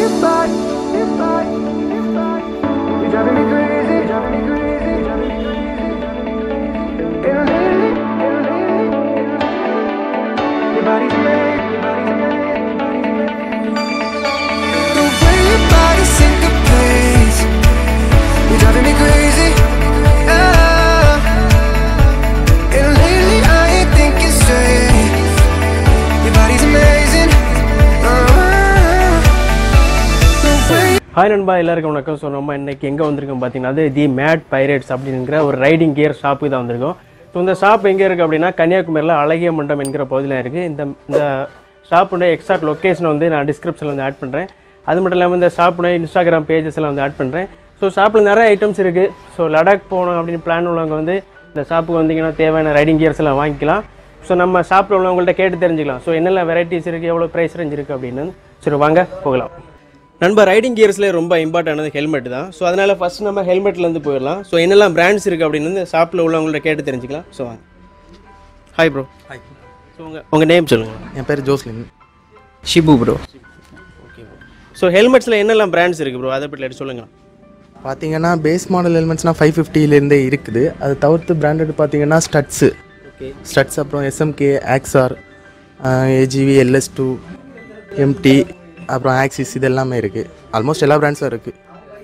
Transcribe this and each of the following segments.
You're fine, you're fine, you're fine. You're driving me crazy, driving me crazy, driving me crazy. And lately, and lately, and lately, your body's made, your body's made, your body's made. The way your body syncopates, you're driving me crazy. Ah. And lately, I ain't thinking straight. Your body's amazing. Ah. The way hi நண்பா எல்லாருக்கும் வணக்கம் so நம்ம இன்னைக்கு எங்கே வந்திருக்கோம் பார்த்தீங்கன்னா அது தி mat pirates அப்படிங்கிற ஒரு ரைடிங் கியர் ஷாப்புக்கு தான் வந்திருக்கோம் ஸோ இந்த ஷாப் எங்கே இருக்குது அப்படின்னா கன்னியாகுமரியில் அழகிய மண்டம் என்கிற பகுதியில் இருக்குது இந்த இந்த ஷாப்புடைய எக்ஸாக்ட் லொக்கேஷனை வந்து நான் டிஸ்கிரிப்ஷனில் வந்து ஆட் பண்ணுறேன் அது மட்டும் இல்லாமல் இந்த ஷாப்புடைய இன்ஸ்டாகிராம் பேஜஸ் எல்லாம் வந்து ஆட் பண்ணுறேன் ஸோ ஷாப்பில் நிறைய ஐட்டம்ஸ் இருக்குது ஸோ லடாக் போகணும் அப்படின்னு பிளான் உள்ளவங்க வந்து இந்த ஷாப்புக்கு வந்தீங்கன்னா தேவையான ரைடிங் கியர்ஸ் எல்லாம் வாங்கிக்கலாம் ஸோ நம்ம ஷாப்பில் உள்ளவங்கள்ட்ட கேட்டு தெரிஞ்சுக்கலாம் ஸோ என்னென்ன வெரைட்டிஸ் இருக்குது எவ்வளோ ப்ரைஸ் ரேஞ்ச் இருக்குது அப்படின்னு சரி வாங்க போகலாம் நண்பர் ரைடிங் கியர்ஸ்லேயே ரொம்ப இம்பார்ட்டன்டானது ஹெல்மெட் தான் ஸோ அதனால் ஃபஸ்ட் நம்ம ஹெல்மெட்லேருந்து போயிடலாம் ஸோ என்னெல்லாம் பிராண்ட்ஸ் இருக்குது அப்படின்னு வந்து ஷாப்பில் உள்ளவங்கள்ட்ட கேட்டு தெரிஞ்சுக்கலாம் ஸோ வாங்க ஹாய் ப்ரோ ஹாய் ஸோ உங்கள் உங்கள் நேம் சொல்லுங்கள் என் பேர் Joslin Shibu bro okay bro so ஹெல்மெட்ஸில் என்னெல்லாம் பிராண்ட்ஸ் இருக்குது ப்ரோ அதை பற்றி எடுத்து சொல்லுங்கள் பார்த்தீங்கன்னா பேஸ் மாடல் ஹெல்மெட்ஸ்னால் ஃபைவ் ஃபிஃப்டிலேருந்தே இருக்குது அது தவிர்த்து பிராண்டட் பார்த்தீங்கன்னா ஸ்டட்ஸு ஓகே ஸ்டட்ஸ் அப்புறம் SMK Axor AGV LS two MT அப்புறம் ஆக்சிஸ் இது எல்லாமே இருக்குது ஆல்மோஸ்ட் எல்லா பிராண்ட்ஸும் இருக்குது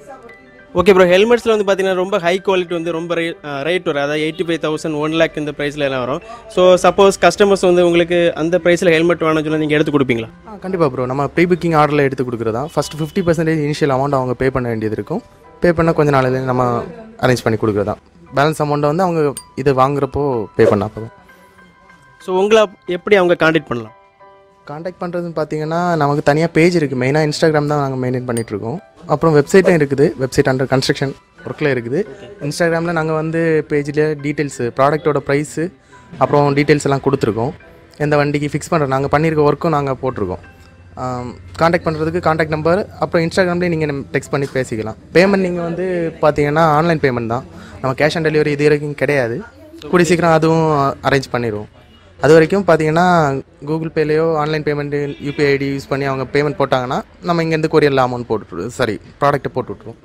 ஓகே ப்ரோ ஹெல்மெட்ஸில் வந்து பார்த்தீங்கன்னா ரொம்ப ஹை குவாலிட்டி வந்து ரொம்ப ரேட் வரும் அதாவது eighty five thousand one lakh இந்த ப்ரைஸில் எல்லாம் வரும் ஸோ சப்போஸ் கஸ்டமர்ஸ் வந்து உங்களுக்கு அந்த ப்ரைஸில் ஹெல்மெட் வேணும்னு சொல்லி நீங்கள் எடுத்து கொடுப்பீங்களா ஆ கண்டிப்பாக ப்ரோ நம்ம ப்ரீ புக்கிங் ஆர்டரில் எடுத்து கொடுக்குறதா first fifty percentage initial amount அவங்க பே பண்ண வேண்டியது இருக்கும் பே பண்ண கொஞ்ச நாளில் நம்ம அரேஞ்ச் பண்ணி கொடுக்குறதா பேலன்ஸ் அமௌண்ட்டை வந்து அவங்க இது வாங்குறப்போ பே பண்ணா போதும் ஸோ உங்களை எப்படி அவங்க காண்டாக்ட் பண்ணலாம் காண்டாக்ட் பண்ணுறதுன்னு பார்த்தீங்கன்னா நமக்கு தனியாக பேஜ் இருக்குது மெயினாக இன்ஸ்டாகிராம் தான் நாங்கள் மெயின்டைன் பண்ணிகிட்ருக்கோம் அப்புறம் வெப்சைட்டும் இருக்குது வெப்சைட் அண்டர் கன்ஸ்ட்ரக்ஷன் ஒர்க்கில் இருக்குது இன்ஸ்டாகிராமில் நாங்கள் வந்து பேஜில் டீட்டெயில்ஸு ப்ராடக்ட்டோட ப்ரைஸு அப்புறம் டீட்டெயில்ஸ் எல்லாம் கொடுத்துருக்கோம் எந்த வண்டிக்கு ஃபிக்ஸ் பண்ணுறோம் நாங்கள் பண்ணியிருக்க ஒர்க்கும் நாங்கள் போட்டிருக்கோம் காண்டாக்ட் பண்ணுறதுக்கு காண்டாக்ட் நம்பர் அப்புறம் இன்ஸ்டாகிராம்லேயே நீங்கள் டெக்ஸ்ட் பண்ணி பேசிக்கலாம் பேமெண்ட் நீங்கள் வந்து பார்த்தீங்கன்னா ஆன்லைன் பேமெண்ட் தான் நம்ம கேஷ் ஆன் டெலிவரி இது வரைக்கும் கிடையாது கூடிய சீக்கிரம் அதுவும் அரேஞ்ச் பண்ணிடுவோம் அது வரைக்கும் பார்த்தீங்கன்னா கூகுள் பேலேயோ online payment UPI ID use பண்ணி அவங்க பேமெண்ட் போட்டாங்கன்னா நம்ம இங்கேருந்து கொரியரில் அமௌண்ட் போட்டுவிட்ருவோம் சாரி ப்ராடக்ட்டை போட்டு விட்ருவோம்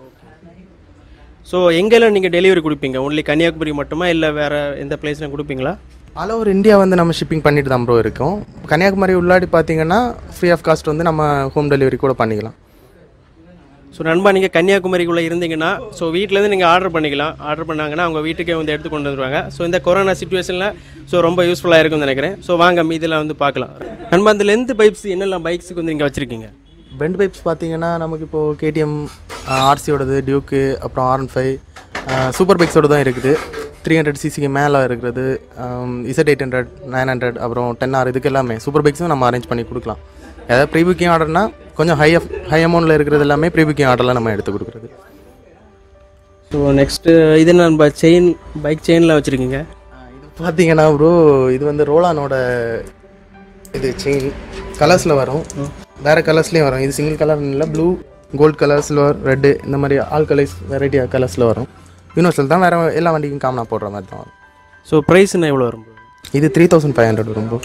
ஸோ எங்கெல்லாம் நீங்கள் டெலிவரி கொடுப்பீங்க ஒன்லி கன்னியாகுமரி மட்டுமா இல்லை வேறு எந்த பிளேஸ்லையும் கொடுப்பீங்களா ஆல் ஓவர் இந்தியா வந்து நம்ம ஷிப்பிங் பண்ணிட்டு தான் ப்ரோ இருக்கோம் கன்னியாகுமரி உள்ளாடி பார்த்தீங்கன்னா ஃப்ரீ ஆஃப் காஸ்ட் வந்து நம்ம ஹோம் டெலிவரி கூட பண்ணிக்கலாம் ஸோ நண்பா நீங்கள் கன்னியாகுமரிக்குள்ளே இருந்தீங்கன்னா ஸோ வீட்டிலேருந்து நீங்கள் ஆர்டர் பண்ணிக்கலாம் ஆர்டர் பண்ணாங்கன்னா அவங்க வீட்டுக்கே வந்து எடுத்து கொண்டு வந்துருவாங்க ஸோ இந்த கொரோனா சுச்சுவேஷனில் ஸோ ரொம்ப யூஸ்ஃபுல்லாக இருக்கும்னு நினைக்கிறேன் ஸோ வாங்க மீதில் வந்து பார்க்கலாம் நண்பா அந்த லென்த் பைப்ஸ் என்னெல்லாம் பைக்ஸுக்கு வந்து நீங்கள் வச்சுருக்கீங்க பெண்ட் பைப்ஸ் பார்த்தீங்கன்னா நமக்கு இப்போது கேடிஎம் ஆர்சியோடது டியூக்கு அப்புறம் ஆர் ஒன் ஃபைவ் சூப்பர் பைக்ஸோட தான் இருக்குது த்ரீ ஹண்ட்ரட் சிசிக்கு மேலே இருக்கிறது Z eight hundred nine hundred அப்புறம் டென் ஆர் இதுக்கு எல்லாமே சூப்பர் பைக்ஸும் நம்ம அரேஞ்ச் பண்ணி கொடுக்கலாம் ஏதாவது ப்ரீ புக்கிங் ஆர்டர்னா கொஞ்சம் ஹை ஹை அமௌண்ட்டில் இருக்கிறது எல்லாமே ப்ரீ புக்கிங் ஆர்டரில் நம்ம எடுத்து கொடுக்குறது ஸோ நெக்ஸ்ட்டு இது என்ன நண்பா செயின் பைக் செயினில் வச்சுருக்கீங்க இது பார்த்தீங்கன்னா ப்ரோ இது வந்து ரோலானோட இது செயின் கலர்ஸில் வரும் வேறு கலர்ஸ்லேயும் வரும் இது சிங்கிள் கலர் இல்லை blue gold colour silver red இந்த மாதிரி ஆல் கலர்ஸ் வெரைட்டி கலர்ஸில் வரும் யூனிவர்சல் தான் வேறு எல்லா வண்டிக்கும் காமனாக போடுற மாதிரி தான் வரும் ஸோ ப்ரைஸ் என்ன எவ்வளோ வரும் bro? இது த்ரீ தௌசண்ட் ஃபைவ் ஹண்ட்ரட் வரும் ப்ரோ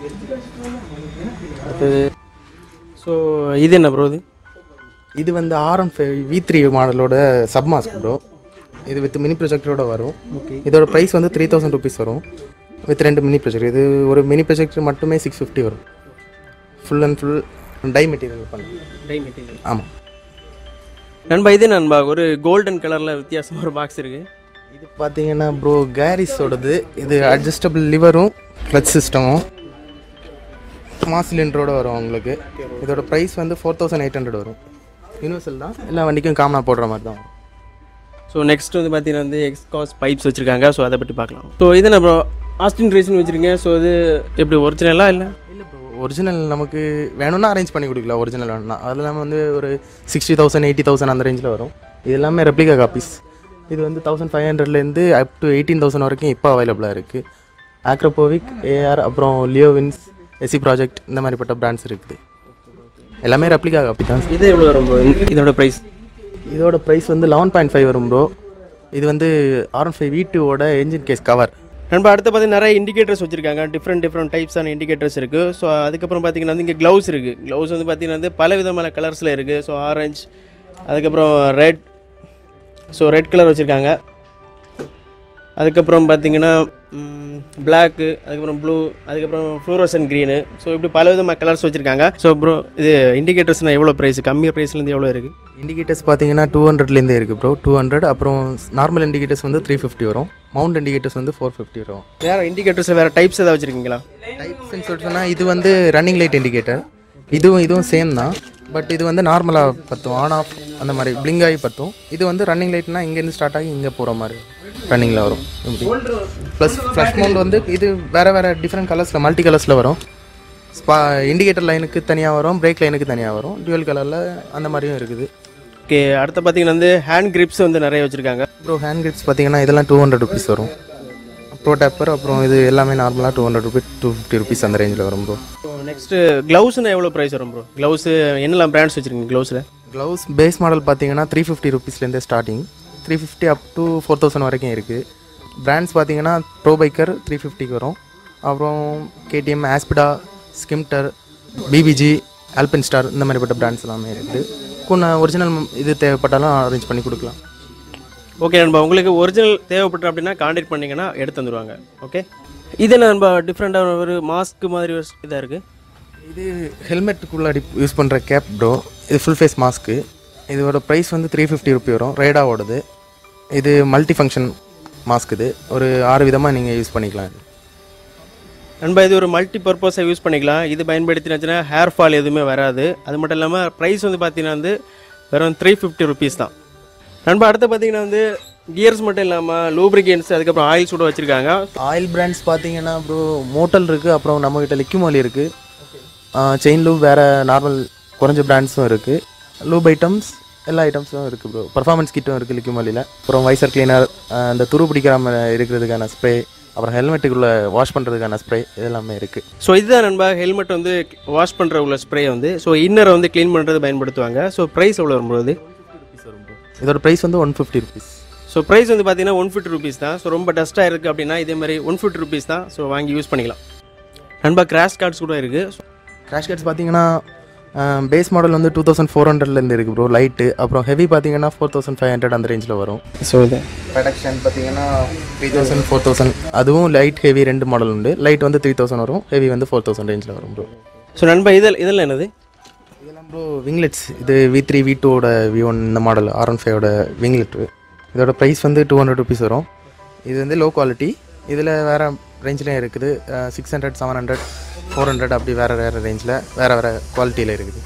அடுத்தது ஸோ இது என்ன ப்ரோ இது இது வந்து R one five V three மாடலோட சப் மாஸ்க் ப்ரோ இது வித் மினி ப்ரொஜெக்டரோட வரும் இதோட ப்ரைஸ் வந்து த்ரீ தௌசண்ட் ருபீஸ் வரும் வித் ரெண்டு மினி ப்ரொஜெக்டர் இது ஒரு மினி ப்ரொஜெக்டர் மட்டுமே சிக்ஸ் ஃபிஃப்டி வரும் full and full die material பண்ணி டை மெட்டீரியல் ஆமாம் நண்பா இது நண்பா ஒரு கோல்டன் கலரில் வித்தியாசமாக ஒரு பாக்ஸ் இருக்குது இது பார்த்தீங்கன்னா ப்ரோ கேரிஸோடது இது அட்ஜஸ்டபிள் லிவரும் கிளச் சிஸ்டமும் மாஸ் சிலிண்டரோட வரும் உங்களுக்கு இதோட ப்ரைஸ் வந்து ஃபோர் தௌசண்ட் எயிட் ஹண்ட்ரட் வரும் யூனிவர்சல் தான் எல்லா வண்டிக்கும் காமனாக போடுற மாதிரி தான் வரும் ஸோ நெக்ஸ்ட் வந்து பார்த்தீங்கன்னா வந்து எக்ஸ்காஸ் பைப்ஸ் வச்சுருக்காங்க ஸோ அதை பற்றி பார்க்கலாம் ஸோ இது நம்ம ஆஸ்டின் ரேசன் வச்சுருக்கீங்க ஸோ இது எப்படி ஒரிஜினலா இல்லை இல்லை ப்ரோ ஒரிஜினல் நமக்கு வேணும்னா அரேஞ்ச் பண்ணி கொடுக்கலாம் ஒரிஜினல் வேணும்னா அது இல்லாமல் வந்து ஒரு சிக்ஸ்டி தௌசண்ட் எயிட்டி தௌசண்ட் அந்த ரேஞ்சில் வரும் இது எல்லாமே ரெப்ளிகா காப்பீஸ் இது வந்து தௌசண்ட் ஃபைவ் ஹண்ட்ரட்லேருந்து அப் டு எயிட்டீன் தௌசண்ட் வரைக்கும் இப்போ அவைலபிளாக இருக்குது ஆக்ரோபோவிக் ஏஆர் அப்புறம் லியோவின்ஸ் எஸ்சி ப்ராஜெக்ட் இந்த மாதிரிப்பட்ட பிராண்ட்ஸ் இருக்குது எல்லாமே ரெப்ளிகா காப்பி தான் இது எவ்வளோ வரும் bro? இதோட ப்ரைஸ் இதோட ப்ரைஸ் வந்து லெவன் பாயிண்ட் ஃபைவ் வரும் ப்ரோ இது வந்து ஆர் ஒன் ஃபைவ் வீட்டுவோட என்ஜின் கேஸ் கவர் நண்பா அடுத்து பார்த்தீங்கன்னா நிறைய இண்டிகேட்டர்ஸ் வச்சுருக்காங்க டிஃப்ரெண்ட் டிஃப்ரெண்ட் டைப்ஸான இண்டிகேட்டர்ஸ் இருக்குது ஸோ அதுக்கப்புறம் பார்த்தீங்கன்னா வந்து இங்கே க்ளவுஸ் இருக்குது க்ளவுஸ் வந்து பார்த்தீங்கன்னா வந்து பல விதமான கலர்ஸில் இருக்குது ஸோ ஆரஞ்சு அதுக்கப்புறம் ரெட் ஸோ ரெட் கலர் வச்சுருக்காங்க அதுக்கப்புறம் பார்த்தீங்கன்னா பிளாக்கு அதுக்கப்புறம் ப்ளூ அதுக்கப்புறம் ஃப்ளூரோசன் க்ரீனு ஸோ இப்படி பல விதமான கலர்ஸ் வச்சுருக்காங்க ஸோ ப்ரோ இது இண்டிகேட்டர்ஸ்னால் எவ்வளோ ப்ரைஸ் கம்மி ப்ரைஸ்லேருந்து எவ்வளோ இருக்குது இண்டிகேட்டர்ஸ் பார்த்தீங்கன்னா டூ ஹண்ட்ரட்லேருந்தே இருக்குது ப்ரோ டூ ஹண்ட்ரட் அப்புறம் நார்மல் இண்டிகேட்டர்ஸ் வந்து த்ரீ ஃபிஃப்டி வரும் மவுண்ட் இண்டிகேட்டர்ஸ் வந்து ஃபோர் ஃபிஃப்டி வரும் வேறு இண்டிகேட்டர்ஸில் வேறு டைப்ஸ் ஏதாவது வச்சுருக்கீங்களா டைப்ஸ்னு சொல்லிட்டு சொன்னால் இது வந்து ரன்னிங் லைட் இண்டிகேட்டர் இதுவும் இதுவும் சேம் தான் பட் இது வந்து நார்மலாக பற்றும் ஆன் ஆஃப் அந்த மாதிரி பிளிங்க் ஆகி பற்றும் இது வந்து ரன்னிங் லைட்னா இங்கேருந்து ஸ்டார்ட் ஆகி இங்கே போகிற மாதிரி ரன்னிங்கில் வரும் ப்ளஸ் ஃப்ளஷ் மவுண்ட் வந்து இது வேறு வேறு டிஃப்ரெண்ட் கலர்ஸில் மல்டி கலர்ஸில் வரும் ஸ்பா இண்டிகேட்டர் லைனுக்கு தனியாக வரும் பிரேக் லைனுக்கு தனியாக வரும் டியூவல் கலரில் அந்த மாதிரியும் இருக்குது ஓகே அடுத்து பார்த்தீங்கன்னா வந்து ஹேண்ட் கிரிப்ஸ் வந்து நிறைய வச்சுருக்காங்க அப்புறம் ஹேண்ட் கிரிப்ஸ் பார்த்தீங்கன்னா இதெல்லாம் டூ ஹண்ட்ரட் ருபீஸ் வரும் ப்ரோ டேப்பர் அப்புறம் இது எல்லாமே நார்மலாக two hundred rupees two fifty rupees அந்த ரேஞ்சில் வரும் ப்ரோ ஸோ நெக்ஸ்ட்டு க்ளவுஸ்னால் எவ்வளோ ப்ரைஸ் வரும் ப்ரோ க்ளவுஸு என்னெல்லாம் பிராண்ட்ஸ் வச்சுருக்கீங்க க்ளவுஸில் க்ளவுஸ் பேஸ் மாடல் பார்த்தீங்கன்னா த்ரீ ஃபிஃப்டி ருபீஸ்லேருந்தே starting three fifty up to four thousand வரைக்கும் இருக்குது பிராண்ட்ஸ் பார்த்தீங்கன்னா ப்ரோ பைக்கர் த்ரீ ஃபிஃப்டிக்கு வரும் அப்புறம் கேடிஎம் ஆஸ்பிடா ஸ்கிம்டர் பிபிஜி ஆல்பின் ஸ்டார் இந்த மாதிரிப்பட்ட பிராண்ட்ஸ் எல்லாமே இருக்குது கொஞ்சம் ஒரிஜினல் இது தேவைப்பட்டாலும் அரேஞ்ச் பண்ணி கொடுக்கலாம் ஓகே நண்பா உங்களுக்கு ஒரிஜினல் தேவைப்பட்டு அப்படின்னா காண்டாக்ட் பண்ணிங்கன்னா எடுத்து வந்துடுவாங்க ஓகே இது என்ன நண்பா டிஃப்ரெண்ட்டாக ஒரு மாஸ்க் மாதிரி ஒரு இதாக இருக்குது இது ஹெல்மெட்டுக்குள்ள அடி யூஸ் பண்ணுற கேப் ப்ரோ இது ஃபுல் ஃபேஸ் மாஸ்க்கு இதோட ப்ரைஸ் வந்து த்ரீ ஃபிஃப்டி ருபி வரும் ரேடாவோடது இது மல்டி ஃபங்க்ஷன் மாஸ்க் இது ஒரு ஆறு விதமாக நீங்கள் யூஸ் பண்ணிக்கலாம் இது நண்பா இது ஒரு மல்டி பர்பஸை யூஸ் பண்ணிக்கலாம் இது பயன்படுத்தினாச்சுன்னா ஹேர் ஃபால் எதுவுமே வராது அது மட்டும் இல்லாமல் ப்ரைஸ் வந்து பார்த்தீங்கன்னா வந்து வெறும் த்ரீ ஃபிஃப்டி ருபீஸ் தான் நண்பா அடுத்து பார்த்தீங்கன்னா வந்து கியர்ஸ் மட்டும் இல்லாமல் லூப்ரிகேன்ஸ் அதுக்கப்புறம் ஆயில்ஸ் கூட வச்சுருக்காங்க ஆயில் பிராண்ட்ஸ் பார்த்தீங்கன்னா ப்ரோ மோட்டல் இருக்குது அப்புறம் நம்மக்கிட்ட லிக்யூமாலி இருக்குது செயின் லூப் வேறு நார்மல் குறைஞ்ச பிராண்ட்ஸும் இருக்குது லூப் ஐட்டம்ஸ் எல்லா ஐட்டம்ஸும் இருக்குது ப்ரோ பர்ஃபார்மன்ஸ் கிட்டும் இருக்குது லிக்யூமாலியில் அப்புறம் வைசர் கிளீனர் அந்த துரு பிடிக்காம இருக்கிறதுக்கான ஸ்ப்ரே அப்புறம் ஹெல்மெட்டுக்குள்ளே வாஷ் பண்ணுறதுக்கான ஸ்ப்ரே இதெல்லாமே இருக்குது ஸோ இதுதான் நண்பா ஹெல்மெட் வந்து வாஷ் பண்ணுற உள்ள ஸ்ப்ரே வந்து ஸோ இன்னரை வந்து க்ளீன் பண்ணுறது பயன்படுத்துவாங்க ஸோ ப்ரைஸ் எவ்வளோ வரும்போது இதோட ப்ரைஸ் வந்து one fifty rupees so price வந்து பார்த்தீங்கன்னா ஒன் ஃபிஃப்டி ருபீஸ் தான் ஸோ ரொம்ப டஸ்ட்டாக இருக்குது அப்படின்னா இதே மாதிரி ஒன் ஃபிஃப்டி ருபீஸ் தான் ஸோ வாங்கி யூஸ் பண்ணிக்கலாம் நண்பா கிராஷ் கார்ட்ஸ் கூட இருக்குது கிராஷ் கார்ட்ஸ் பார்த்தீங்கன்னா பேஸ் மாடல் வந்து டூ தௌசண்ட் ஃபோர் ஹண்ட்ரட்லேருந்து இருக்குது ப்ரோ லைட்டு அப்புறம் ஹெவி பார்த்தீங்கன்னா ஃபோர் தௌசண்ட் ஃபைவ் ஹண்ட்ரட் அந்த ரேஞ்சில் வரும் ஸோ இது ப்ரொடக்ஷன் பார்த்தீங்கன்னா த்ரீ தௌசண்ட் ஃபோர் தௌசண்ட் அதுவும் லைட் ஹெவி ரெண்டு மாடல் உண்டு லைட் வந்து த்ரீ தௌசண்ட் வரும் ஹெவி வந்து ஃபோர் தௌசண்ட் ரேஞ்சில் வரும் ப்ரோ ஸோ நண்பா இதில் இதில் என்னது இதெல்லாம் ப்ரோ விங்லெட்ஸ் இது வி த்ரீ வி டூவோட வி ஒன் இந்த மாடல் ஆர் ஒன் ஃபைவோட விங்லெட்டு இதோட ப்ரைஸ் வந்து டூ ஹண்ட்ரட் ருபீஸ் வரும் இது வந்து லோ குவாலிட்டி இதில் வேறு ரேஞ்சிலையும் இருக்குது six hundred seven hundred four hundred அப்படி வேறு வேறு ரேஞ்சில் வேறு வேறு குவாலிட்டியில் இருக்குது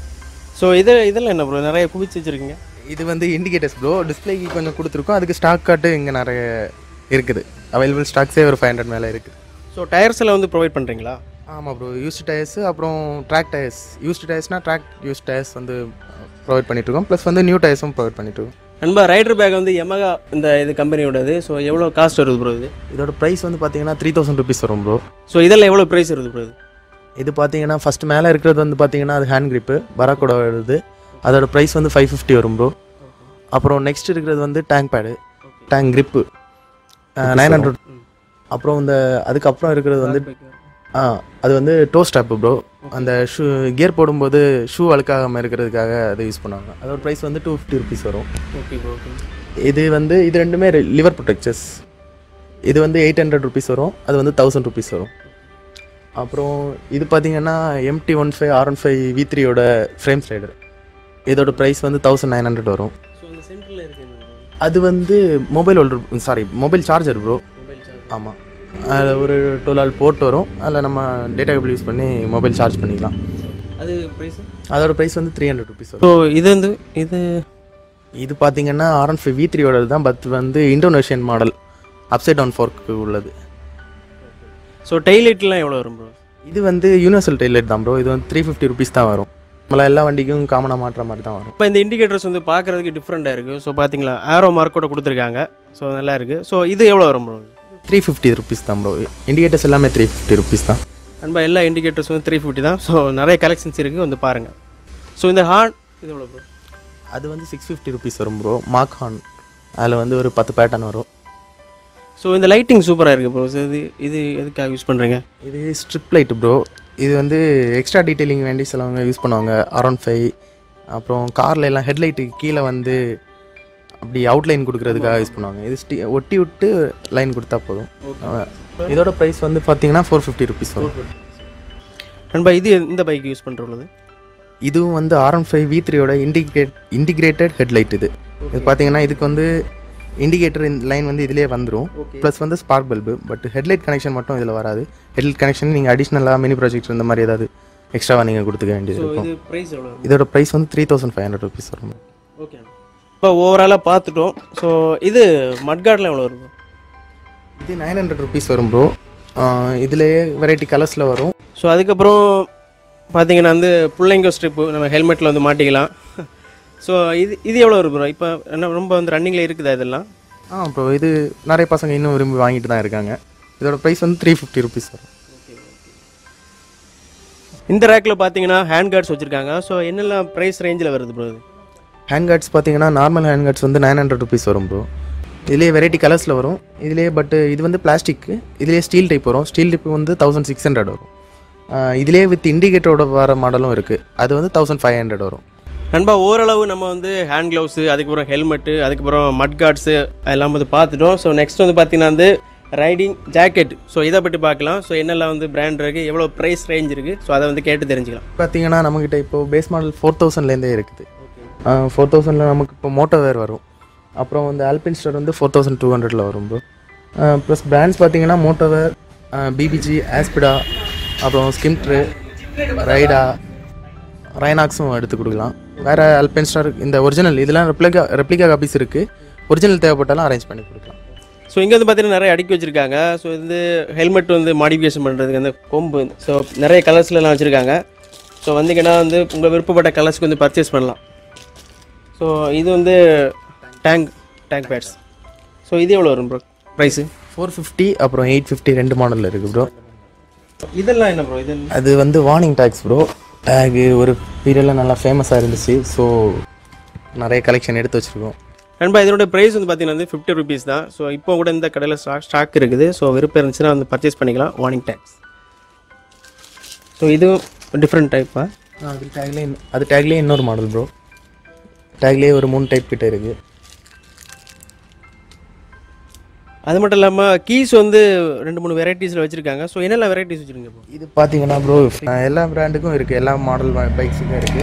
ஸோ இது இதில் என்ன ப்ரோ நிறைய குவிச்சு வச்சுருக்கீங்க இது வந்து இண்டிகேட்டர்ஸ் ப்ரோ டிஸ்பிளேக்கு கொஞ்சம் கொடுத்துருக்கோம் அதுக்கு ஸ்டாக் கார்டு இங்கே நிறைய இருக்குது அவைலபிள் ஸ்டாக்ஸே ஒரு ஃபைவ் ஹண்ட்ரட் மேலே இருக்குது ஸோ டயர்ஸ் எல்லாம் வந்து ப்ரொவைட் பண்ணுறீங்களா ஆமாம் ப்ரோ யூஸ்டு டயர்ஸ் அப்புறம் ட்ராக் டயர்ஸ் யூஸ்டு டயர்ஸ்னால் ட்ராக் யூஸ் டயர்ஸ் வந்து ப்ரொவைட் பண்ணிட்டுருக்கோம் ப்ளஸ் வந்து நியூ டயர்ஸும் ப்ரொவைட் பண்ணிட்டுருக்கோம் நண்பா ரைடர் பேக் வந்து எமகா இந்த இது கம்பெனியோடது ஸோ எவ்வளோ காஸ்ட் வருது ப்ரோ இது இதோட ப்ரைஸ் வந்து பார்த்தீங்கன்னா த்ரீ தௌசண்ட் ருபீஸ் வரும் ப்ரோ ஸோ இதில் எவ்வளோ ப்ரைஸ் வருது ப்ரோ இது இது பார்த்தீங்கன்னா ஃபஸ்ட் மேலே இருக்கிறது வந்து பார்த்தீங்கன்னா அது ஹேண்ட் கிரிப்பு பராக்கோட வருது அதோட ப்ரைஸ் வந்து ஃபைவ் ஃபிஃப்டி வரும் ப்ரோ அப்புறம் நெக்ஸ்ட் இருக்கிறது வந்து tank pad tank grip nine hundred அப்புறம் இந்த அதுக்கப்புறம் இருக்கிறது வந்து ஆ அது வந்து டோ ஸ்டாப்பு ப்ரோ அந்த ஷூ கியர் போடும்போது ஷூ அழுக்காகாமல் இருக்கிறதுக்காக அதை யூஸ் பண்ணுவாங்க அதோட ப்ரைஸ் வந்து டூ ஃபிஃப்டி ருபீஸ் வரும் ஓகே ப்ரோ ஓகே இது வந்து இது ரெண்டுமே லிவர் ப்ரொடெக்சர்ஸ் இது வந்து எயிட் ஹண்ட்ரட் ருபீஸ் வரும் அது வந்து தௌசண்ட் ருபீஸ் வரும் அப்புறம் இது பார்த்தீங்கன்னா MT one five R one five V த்ரீயோட ஃப்ரேம் ஸ்லைடர் இதோட ப்ரைஸ் வந்து தௌசண்ட் நைன் ஹண்ட்ரட் வரும் ஸோ இந்த சென்டரில் இருக்கு அது வந்து mobile holder sorry mobile charger bro mobile charge ஆமாம் அதில் ஒரு டுவெல் ஆல் போர்ட் வரும் அதில் நம்ம டேட்டா கேபிள் யூஸ் பண்ணி மொபைல் சார்ஜ் பண்ணிக்கலாம் அது ப்ரைஸ் அதோட ப்ரைஸ் வந்து த்ரீ ஹண்ட்ரட் ருபீஸ் வரும் ஸோ இது வந்து இது இது பார்த்தீங்கன்னா ஆர் ஒன் ஃபைவ் வி த்ரீயோட தான் பட் வந்து Indonesian model upside down fork உள்ளது ஸோ டெய்லைட்லாம் எவ்வளோ வரும் ப்ரோ இது வந்து யூனிவர்சல் டெய்லைட் தான் ப்ரோ இது வந்து த்ரீ ஃபிஃப்டி ருபீஸ் தான் வரும் நம்மள எல்லா வண்டிக்கும் காமனாக மாட்டுற மாதிரி தான் வரும் இப்போ இந்த இண்டிகேட்டர்ஸ் வந்து பார்க்குறதுக்கு டிஃப்ரெண்ட்டாக இருக்குது ஸோ பார்த்தீங்களா ஆரோ மார்க்கோட கொடுத்துருக்காங்க ஸோ நல்லா இருக்குது ஸோ இது எவ்வளோ வரும் ப்ரோ த்ரீ ஃபிஃப்டி ருபீஸ் தான் ப்ரோ இண்டிகேட்டர்ஸ் எல்லாமே த்ரீ ஃபிஃப்டி ருபீஸ் தான் அன்பா எல்லா இண்டிகேட்டர்ஸ் வந்து த்ரீ ஃபிஃப்டி தான் ஸோ நிறைய கலெக்ஷன்ஸ் இருக்குது வந்து பாருங்கள் ஸோ இந்த ஹார்ன் இது எவ்வளோ ப்ரோ அது வந்து சிக்ஸ் ஃபிஃப்டி ருபீஸ் வரும் ப்ரோ மார்க் ஹான் அதில் வந்து ஒரு பத்து பேட்டர்ன் வரும் ஸோ இந்த லைட்டிங் சூப்பராக இருக்குது ப்ரோ ஸோ இது இது எதுக்காக யூஸ் பண்ணுறீங்க இது ஸ்ட்ரிப் லைட் ப்ரோ இது வந்து எக்ஸ்ட்ரா டீட்டெயிலிங் வேண்டி சிலவங்க யூஸ் பண்ணுவாங்க அரௌண்ட் ஃபைவ் அப்புறம் காரில் எல்லாம் ஹெட்லைட்டுக்கு கீழே வந்து அப்படி அவுட்லைன் கொடுக்கறதுக்காக யூஸ் பண்ணுவாங்க இது ஸ்டி ஒட்டி விட்டு லைன் கொடுத்தா போதும் அஹ், இதோட ப்ரைஸ் வந்து பார்த்தீங்கன்னா ஃபோர் ஃபிஃப்டி ருபீஸ் வரும் நண்பா இது இந்த பைக் யூஸ் பண்ணுறது இதுவும் வந்து ஆர்என் ஃபைவ் வி த்ரீயோட இண்டிகேட் இன்டிகிரேட்டட் ஹெட்லைட் இது இது பார்த்தீங்கன்னா இதுக்கு வந்து இண்டிகேட்டர் லைன் வந்து இதிலே வந்துடும் ப்ளஸ் வந்து spark bulb but headlight connection மட்டும் இதில் வராது ஹெட்லைட் கனெக்ஷன் நீங்கள் அடிஷ்னலாக மினி ப்ராஜெக்ட் இந்த மாதிரி ஏதாவது எக்ஸ்ட்ராவாக நீங்கள் கொடுத்துக்க வேண்டியது ஸோ இருக்கும் இது ப்ரைஸ் எவ்வளோ இதோட ப்ரைஸ் வந்து three thousand five hundred rupees வரும் ஓகே இப்போ ஓவராலாக பார்த்துட்டோம் ஸோ இது மட்கார்டில் எவ்வளோ இருக்கும் இது நைன் ஹண்ட்ரட் ருபீஸ் வரும் ப்ரோ இதுலேயே வெரைட்டி கலர்ஸில் வரும் ஸோ அதுக்கப்புறம் பார்த்தீங்கன்னா வந்து பிள்ளைங்க ஸ்ட்ரிப்பு நம்ம ஹெல்மெட்டில் வந்து மாட்டிக்கலாம் ஸோ இது இது எவ்வளோ இருக்கு ப்ரோ இப்போ என்ன ரொம்ப வந்து ரன்னிங்கில் இருக்குதா இதெல்லாம் ஆ ப்ரோ இது நிறைய பசங்க இன்னும் விரும்பி வாங்கிட்டு தான் இருக்காங்க இதோட ப்ரைஸ் வந்து த்ரீ ஃபிஃப்டி ருபீஸ் வரும் இந்த ரேக்கில் பார்த்தீங்கன்னா ஹேண்ட் கார்ட்ஸ் வச்சுருக்காங்க ஸோ என்னெல்லாம் ப்ரைஸ் ரேஞ்சில் வருது ப்ரோ இது ஹேண்ட் கார்ட்ஸ் பார்த்தீங்கன்னா நார்மல் ஹேண்ட் கார்ட்ஸ் வந்து நைன் ஹண்ட்ரட் ருபீஸ் வரும் ப்ரோ இதுலேயே வெரைட்டி கலர்ஸில் வரும் இதுலேயே பட் இது வந்து பிளாஸ்டிக்கு இதுலேயே ஸ்டீல் டைப் வரும் ஸ்டீல் டைப் வந்து தௌசண்ட் சிக்ஸ் ஹண்ட்ரட் வரும் ஆஹ் இதுலேயே வித் இண்டிகேட்டரோட வர மாடலும் இருக்குது அது வந்து தௌசண்ட் ஃபைவ் ஹண்ட்ரட் வரும் நண்பா ஓரளவு நம்ம வந்து ஹேண்ட் க்ளவுஸு அதுக்கப்புறம் ஹெல்மெட்டு அதுக்கப்புறம் மட் கார்ட்ஸு அதெல்லாம் வந்து பார்த்துட்டோம் ஸோ நெக்ஸ்ட் வந்து பார்த்தீங்கன்னா வந்து ரைடிங் ஜாக்கெட் ஸோ இதை பற்றி பார்க்கலாம் ஸோ என்னெல்லாம் வந்து பிராண்ட் இருக்குது எவ்வளோ ப்ரைஸ் ரேஞ்ச் இருக்குது ஸோ அதை வந்து கேட்டு தெரிஞ்சுக்கலாம் பார்த்தீங்கன்னா நம்மக்கிட்ட இப்போ பேஸ் மாடல் ஃபோர் தௌசண்ட்லேருந்தே இருக்குது ஃபோர் தௌசண்டில் நமக்கு இப்போ மோட்டோ வேர் வரும் அப்புறம் வந்து ஆல்பின் ஸ்டார் வந்து ஃபோர் தௌசண்ட் டூ ஹண்ட்ரடில் வரும் ப்ரோ ப்ளஸ் பிராண்ட்ஸ் பார்த்தீங்கன்னா மோட்டோ வேர் பிபிஜி ஆஸ்பிடா அப்புறம் ஸ்கிம்ட்ரு ரைடா ரைனாக்ஸும் எடுத்து கொடுக்கலாம் வேறு அல்பென் ஸ்டார் இந்த ஒரிஜினல் இதெல்லாம் ரெப்ளிகா ரெப்ளிகா காப்பீஸ் இருக்குது ஒரிஜினல் தேவைப்பட்டாலும் அரேஞ்ச் பண்ணி கொடுக்கலாம் ஸோ இங்கே வந்து பார்த்தீங்கன்னா நிறைய அடுக்கி வச்சுருக்காங்க ஸோ இது ஹெல்மெட் வந்து மாடிஃபிகேஷன் பண்ணுறதுக்கு அந்த கொம்பு ஸோ நிறைய கலர்ஸ்லாம் வச்சுருக்காங்க ஸோ வந்தீங்கன்னா வந்து உங்கள் விருப்பப்பட்ட கலர்ஸ்க்கு வந்து பர்ச்சேஸ் பண்ணலாம் ஸோ இது வந்து டேங்க் டேங்க் பேட்ஸ் ஸோ இது எவ்வளோ வரும் ப்ரோ ப்ரைஸு ஃபோர் ஃபிஃப்டி அப்புறம் எயிட் ஃபிஃப்டி ரெண்டு மாடலில் இருக்குது ப்ரோ இதெல்லாம் என்ன ப்ரோ இது அது வந்து வார்னிங் டேக்ஸ் ப்ரோ டேகு ஒரு பீரியடில் நல்லா ஃபேமஸாக இருந்துச்சு ஸோ நிறைய கலெக்ஷன் எடுத்து வச்சுருக்கோம் நண்பா இதனோட ப்ரைஸ் வந்து பார்த்தீங்கன்னா வந்து ஃபிஃப்டி ருபீஸ் தான் ஸோ இப்போ கூட இந்த கடையில் ஸ்டாக் ஸ்டாக் இருக்குது ஸோ விருப்பம் இருந்துச்சுன்னா வந்து பர்ச்சேஸ் பண்ணிக்கலாம் வார்னிங் டேக்ஸ் ஸோ இதுவும் டிஃப்ரெண்ட் டைப்பா அது டேக்லேயே அது டேக்லேயே இன்னொரு மாடல் ப்ரோ டேக்லேயே ஒரு மூணு டைப் கிட்ட இருக்குது அது மட்டும் இல்லாமல் கீஸ் வந்து ரெண்டு மூணு வெரைட்டிஸில் வச்சுருக்காங்க ஸோ என்னெல்லாம் வெரைட்டிஸ் வச்சுருங்க ப்ரோ இது பார்த்தீங்கன்னா ப்ரோ எல்லா பிராண்டுக்கும் இருக்குது எல்லா மாடல் பைக்ஸுக்கும் இருக்குது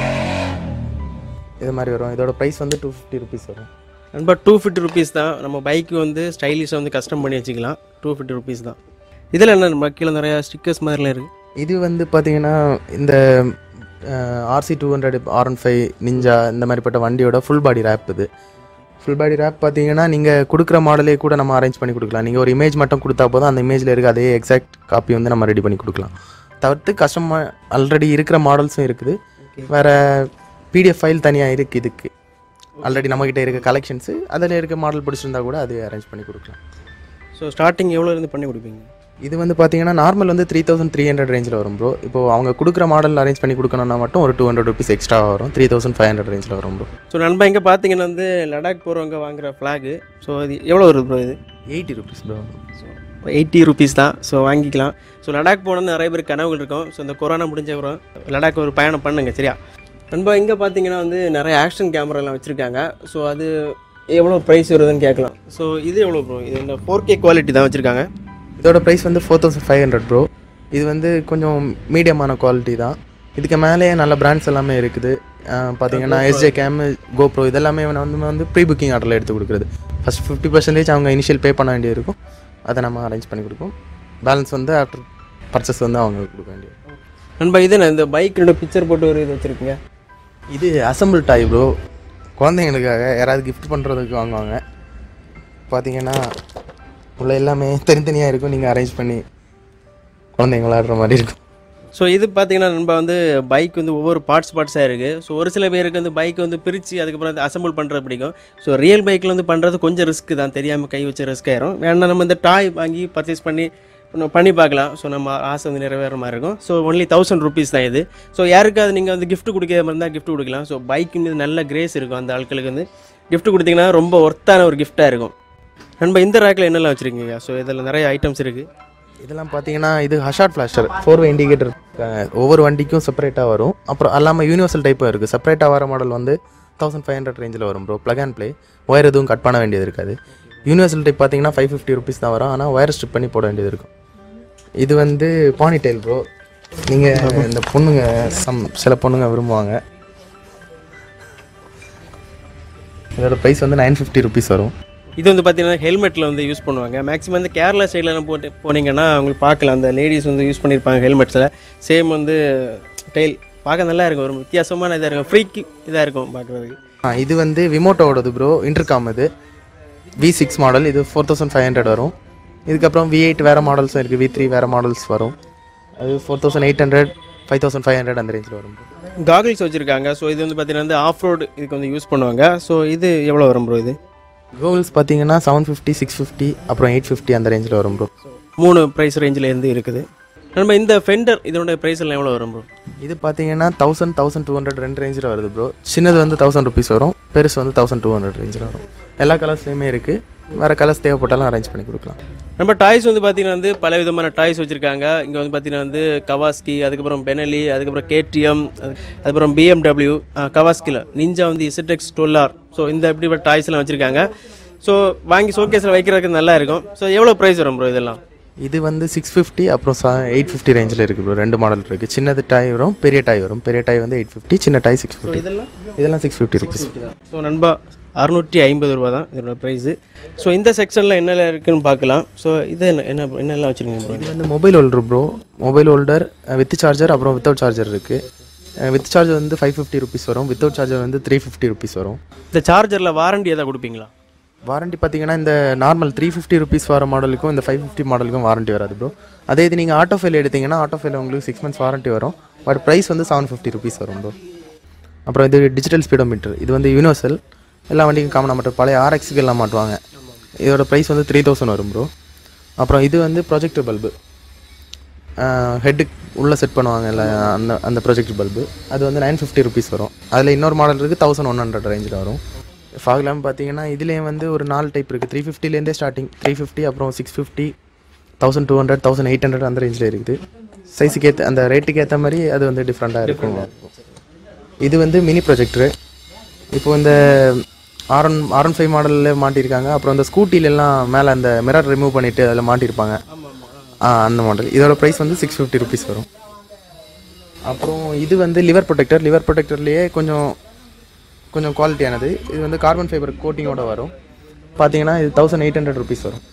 இது மாதிரி வரும் இதோட ப்ரைஸ் வந்து டூ ஃபிஃப்டி ருபீஸ் வரும் நண்பா டூ ஃபிஃப்டி ருபீஸ் தான் நம்ம பைக்கு வந்து ஸ்டைலிஷாக வந்து கஸ்டம் பண்ணி வச்சுக்கலாம் டூ ஃபிஃப்டி ருபீஸ் தான் இதில் என்ன நம்ம கீழே நிறையா ஸ்டிக்கர்ஸ் மாதிரிலாம் இருக்குது இது வந்து பார்த்தீங்கன்னா இந்த RC two hundred R one five Ninja இந்த மாதிரிப்பட்ட வண்டியோட ஃபுல் பாடி ரேப் இது ஃபுல் பாடி ரேப் பார்த்தீங்கன்னா நீங்கள் கொடுக்குற மாடலே கூட நம்ம அரேஞ்ச் பண்ணி கொடுக்கலாம் நீங்கள் ஒரு இமேஜ் மட்டும் கொடுத்தா போதும் அந்த இமேஜில் இருக்க அதே எக்ஸாக்ட் காப்பி வந்து நம்ம ரெடி பண்ணி கொடுக்கலாம் தவிர்த்து கஸ்டமர் ஆல்ரெடி இருக்கிற மாடல்ஸும் இருக்குது வேறு பிடிஎஃப் ஃபைல் தனியாக இருக்குது இதுக்கு ஆல்ரெடி நம்மக்கிட்ட இருக்க கலெக்ஷன்ஸு அதில் இருக்க மாடல் பிடிச்சிருந்தா கூட அது அரேஞ்ச் பண்ணி கொடுக்கலாம் ஸோ ஸ்டார்டிங் எவ்வளோ இருந்து பண்ணி கொடுப்பீங்க இது வந்து பார்த்தீங்கன்னா நார்மல் வந்து த்ரீ தௌசண்ட் த்ரீ ஹண்ட்ரட் ரேஞ்சில் வரும் ப்ரோ இப்போ அவங்க கொடுக்குற மாடல் அரேஞ்ச் பண்ணி கொடுக்கணும்னா மட்டும் ஒரு டூ ஹண்ட்ரட் ருபீஸ் எக்ஸ்ட்ரா வரும் த்ரீ தௌசண்ட் ஃபைவ் ஹண்ட்ரட் ரேஞ்சில் வரும் ப்ரோ ஸோ நண்பா இங்கே பார்த்தீங்கன்னா வந்து லடாக் போகிறவங்க வாங்குற ஃப்ளாகு ஸோ அது எவ்வளோ வருது ப்ரோ இது eighty rupees bro eighty rupees தான் ஸோ வாங்கிக்கலாம் ஸோ லடாக் போகணுன்னு நிறைய பேர் கனவுகள் இருக்கும் ஸோ இந்த கொரோனா முடிஞ்ச அப்புறம் லடாக் ஒரு பயணம் பண்ணுங்க சரியா நண்பா இங்கே பார்த்தீங்கன்னா வந்து நிறைய ஆக்ஷன் கேமராலாம் வச்சுருக்காங்க ஸோ அது எவ்வளோ ப்ரைஸ் வருதுன்னு கேட்கலாம் ஸோ இது எவ்வளோ ப்ரோ இது இந்த ஃபோர் கே குவாலிட்டி தான் வச்சுருக்காங்க இதோட ப்ரைஸ் வந்து four thousand five hundred bro இது வந்து கொஞ்சம் மீடியமான குவாலிட்டி தான் இதுக்கு மேலேயே நல்ல பிராண்ட்ஸ் எல்லாமே இருக்குது அஹ் பார்த்தீங்கன்னா எஸ்ஜே கேம் கோப்ரோ இதெல்லாமே வந்து வந்து ப்ரீ புக்கிங் ஆர்டரில் எடுத்து கொடுக்குறது ஃபஸ்ட் ஃபிஃப்டி பர்சன்டேஜ் அவங்க இனிஷியல் பே பண்ண வேண்டியிருக்கும் அதை நம்ம அரேஞ்ச் பண்ணி கொடுப்போம் பேலன்ஸ் வந்து ஆஃப்டர் பர்ச்சேஸ் வந்து அவங்களுக்கு கொடுக்க வேண்டியது நண்பா இது என்ன இந்த பைக்கோட பிக்சர் போட்டு ஒரு இது வச்சுருக்கீங்க இது அசம்பிள் டாய் ப்ரோ குழந்தைங்களுக்காக யாராவது கிஃப்ட் பண்ணுறதுக்கு வாங்குவாங்க பார்த்தீங்கன்னா உள்ள எல்லாமே தனித்தனியாக இருக்கும் நீங்கள் அரேஞ்ச் பண்ணி குழந்தைங்க விளாடுற மாதிரி இருக்கும் ஸோ இது பார்த்தீங்கன்னா நம்ம வந்து பைக் வந்து ஒவ்வொரு பார்ட்ஸ் பார்ட்ஸாக இருக்குது ஸோ ஒரு சில பேருக்கு வந்து பைக் வந்து பிரித்து அதுக்கப்புறம் வந்து அசம்பிள் பண்ணுறது பிடிக்கும் ஸோ ரியல் பைக்கில் வந்து பண்ணுறது கொஞ்சம் ரிஸ்க் தான் தெரியாமல் கை வச்ச ரிஸ்க் ஆயிரும் வேணா நம்ம இந்த டாய் வாங்கி பர்ச்சேஸ் பண்ணி நம்ம பண்ணி பார்க்கலாம் ஸோ நம்ம ஆசை வந்து நிறைவேற மாதிரி இருக்கும் ஸோ ஒன்லி தௌசண்ட் ருபீஸ் தான் இது ஸோ யாருக்காவது நீங்கள் வந்து gift கொடுக்கிற மாதிரி இருந்தால் gift கொடுக்கலாம் ஸோ பைக்கு மீது நல்ல கிரேஸ் இருக்கும் அந்த ஆட்களுக்கு வந்து gift கொடுத்தீங்கன்னா ரொம்ப ஒர்த்தான ஒரு கிஃப்ட்டாக இருக்கும் நண்பா இந்த ரேக்கில் என்னெல்லாம் வச்சுருக்கீங்க ஸோ இதில் நிறைய ஐட்டம்ஸ் இருக்குது இதெல்லாம் பார்த்தீங்கன்னா இது hazard flasher four way indicator ஒவ்வொரு வண்டிக்கும் செப்பரேட்டாக வரும் அப்புறம் அல்லாமல் யூனிவர்சல் டைப்பும் இருக்குது செப்பரேட்டாக வர மாடல் வந்து தௌசண்ட் ஃபைவ் ஹண்ட்ரட் ரேஞ்சில் வரும் bro plug and play wire எதுவும் கட் பண்ண வேண்டியது இருக்காது யூனிவர்சல் டைப் பார்த்தீங்கன்னா ஃபைவ் ஃபிஃப்டி ருபீஸ் தான் வரும் ஆனால் ஒயர் ஸ்ட்ரிப் பண்ணி போட வேண்டியது இருக்கும் இது வந்து பானி டைல் ப்ரோ நீங்கள் இந்த பொண்ணுங்க சம் சில பொண்ணுங்க விரும்புவாங்க இதோட ப்ரைஸ் வந்து நைன் ஃபிஃப்டி ருபீஸ் வரும் இது வந்து பார்த்தீங்கன்னா ஹெல்மெட்டில் வந்து யூஸ் பண்ணுவாங்க மேக்ஸிமம் வந்து கேரளா சைட்லலாம் போட்டு போனீங்கன்னா உங்களுக்கு பார்க்கலாம் அந்த லேடிஸ் வந்து யூஸ் பண்ணியிருப்பாங்க ஹெல்மெட்ஸில் சேம் வந்து டெயில் பார்க்க நல்லா இருக்கும் ஒரு வித்தியாசமான இதாக இருக்கும் ஃப்ரீக்கு இதாக இருக்கும் பார்க்குறதுக்கு ஆ இது வந்து விமோட்டோடது ப்ரோ இன்டர்காம் இது வி சிக்ஸ் மாடல் இது ஃபோர் தௌசண்ட் ஃபைவ் ஹண்ட்ரட் வரும் இதுக்கப்புறம் வி எயிட் வேறு மாடல்ஸும் இருக்குது வி த்ரீ வேறு மாடல்ஸ் வரும் அது four thousand eight hundred five thousand five hundred அந்த ரேஞ்சில் வரும் bro. காகிள்ஸ் வச்சுருக்காங்க ஸோ இது வந்து பார்த்தீங்கன்னா வந்து ஆஃப் ரோடு இதுக்கு வந்து யூஸ் பண்ணுவாங்க ஸோ இது எவ்வளோ வரும் ப்ரோ இது கோகுல்ஸ் பார்த்தீங்கன்னா செவன் ஃபிஃப்டி சிக்ஸ் ஃபிஃப்டி அப்புறம் எயிட் ஃபிஃப்டி அந்த ரேஞ்சில் வரும் ப்ரோ மூணு ப்ரைஸ் ரேஞ்சில் இருந்து இருக்குது நம்ம இந்த ஃபெண்டர் இதோட ப்ரைஸ் எல்லாம் எவ்வளோ வரும் ப்ரோ இது பார்த்தீங்கன்னா தௌசண்ட் தௌசண்ட் டூ ஹண்ட்ரட் ரெண்டு ரேஞ்சில் வருது ப்ரோ சின்னது வந்து தௌசண்ட் ருபீஸ் வரும் பெருசு வந்து தௌசண்ட் டூ ஹண்ட்ரட் ரேஞ்சில் வரும் எல்லா கலர்ஸ்லையுமே இருக்குது வேறு கலர்ஸ் தேவைப்பட்டாலும் அரேஞ்ச் பண்ணி கொடுக்கலாம் நம்ம டாய்ஸ் வந்து பார்த்தீங்கன்னா வந்து பல விதமான டாய்ஸ் வச்சுருக்காங்க இங்கே வந்து பார்த்தீங்கன்னா வந்து கவாஸ்கி அதுக்கப்புறம் பெனலி அதுக்கப்புறம் கேடிஎம் அதுக்கப்புறம் பிஎம்டபிள்யூ கவாஸ்கியில் நிஞ்சா வந்து இசட்டெக்ஸ் டுவெல்லார் ஸோ இந்த இப்படிப்பட்ட டாய்ஸ் எல்லாம் வச்சுருக்காங்க ஸோ வாங்கி ஷோகேஸில் வைக்கிறதுக்கு நல்லா இருக்கும் ஸோ எவ்வளோ ப்ரைஸ் வரும் ப்ரோ இதெல்லாம் இது வந்து சிக்ஸ் ஃபிஃப்டி அப்புறம் எயிட் ஃபிஃப்டி ரேஞ்சில் இருக்குது ப்ரோ ரெண்டு மாடல் இருக்குது சின்னது டாய் வரும் பெரிய டாய் வரும் பெரிய டாய் வந்து எயிட் ஃபிஃப்டி சின்ன டாய் சிக்ஸ் ஃபிஃப்டி இதெல்லாம் இதெல்லாம் சிக்ஸ் ஃபிஃப்டி ருபீஸ் ஸோ நண்பா அறுநூற்றி ஐம்பது ரூபா தான் இதோட ப்ரைஸு ஸோ இந்த செக்ஷனில் என்னெல்லாம் இருக்குன்னு பார்க்கலாம் ஸோ இது என்ன என்ன என்னெல்லாம் வச்சுருக்கீங்க ப்ரோ இது வந்து mobile holder bro mobile holder with charger அப்புறம் வித்தவுட் சார்ஜர் இருக்குது வித் சார்ஜர் வந்து ஃபைவ் ஃபிஃப்டி ருபீஸ் வரும் வித்தவுட் சார்ஜர் வந்து த்ரீ ஃபிஃப்டி ருபீஸ் வரும் இந்த சார்ஜரில் வாரண்டி எதாவது கொடுப்பீங்களா வாரண்டி பார்த்தீங்கன்னா இந்த நார்மல் த்ரீ ஃபிஃப்டி ருபீஸ் வர மாடலுக்கும் இந்த ஃபைவ் ஃபிஃப்டி மாடலுக்கும் வாரண்டி வராது ப்ரோ அதே இது நீங்கள் ஆட்டோ ஃபைல் எடுத்தீங்கன்னா ஆட்டோ ஃபைல் உங்களுக்கு சிக்ஸ் மந்த்ஸ் வாரண்டி வரும் பட் ப்ரைஸ் வந்து செவன் ஃபிஃப்டி ருபீஸ் வரும் ப்ரோ அப்புறம் இது டிஜிட்டல் ஸ்பீடோமீட்டர் இது வந்து யூனிவர்சல் எல்லா வண்டிக்கும் காமனாக மட்டும் பழைய ஆர்எக்ஸுக்கு எல்லாம் மாட்டுவாங்க இதோட ப்ரைஸ் வந்து த்ரீ தௌசண்ட் வரும் ப்ரோ அப்புறம் இது வந்து ப்ரொஜெக்டர் பல்பு ஹெட்டுக்கு உள்ளே செட் பண்ணுவாங்க இல்லை அந்த அந்த ப்ரொஜெக்டர் பல்பு அது வந்து நைன் ஃபிஃப்டி ருபீஸ் வரும் அதில் இன்னொரு மாடல் இருக்குது தௌசண்ட் ஒன் ஹண்ட்ரட் ரேஞ்சில் வரும் ஃபாக் லேம்ப் பார்த்தீங்கன்னா இதுலேயும் வந்து ஒரு நாலு டைப் இருக்குது த்ரீ ஃபிஃப்டிலேருந்தே ஸ்டார்டிங் த்ரீ ஃபிஃப்டி அப்புறம் six fifty thousand two hundred thousand eight hundred அந்த ரேஞ்சில் இருக்குது சைஸுக்கு ஏற்ற அந்த ரேட்டுக்கு ஏற்ற மாதிரி அது வந்து டிஃப்ரெண்ட்டாக இருக்கும் இது வந்து மினி ப்ரொஜெக்டரு இப்போ இந்த ஆர்என் ஆர்என் ஃபைவ் மாடலில் மாட்டியிருக்காங்க அப்புறம் இந்த ஸ்கூட்டிலெல்லாம் மேலே அந்த மிரர் ரிமூவ் பண்ணிவிட்டு அதில் மாட்டியிருப்பாங்க ஆ அந்த மாடல் இதோட ப்ரைஸ் வந்து சிக்ஸ் ஃபிஃப்டி ருபீஸ் வரும் அப்புறம் இது வந்து லிவர் ப்ரொடெக்டர் லிவர் ப்ரொடெக்டர்லேயே கொஞ்சம் கொஞ்சம் குவாலிட்டியானது இது வந்து கார்பன் ஃபைபர் கோட்டிங்கோட வரும் பார்த்தீங்கன்னா இது தௌசண்ட் எயிட் ஹண்ட்ரட் ருபீஸ் வரும்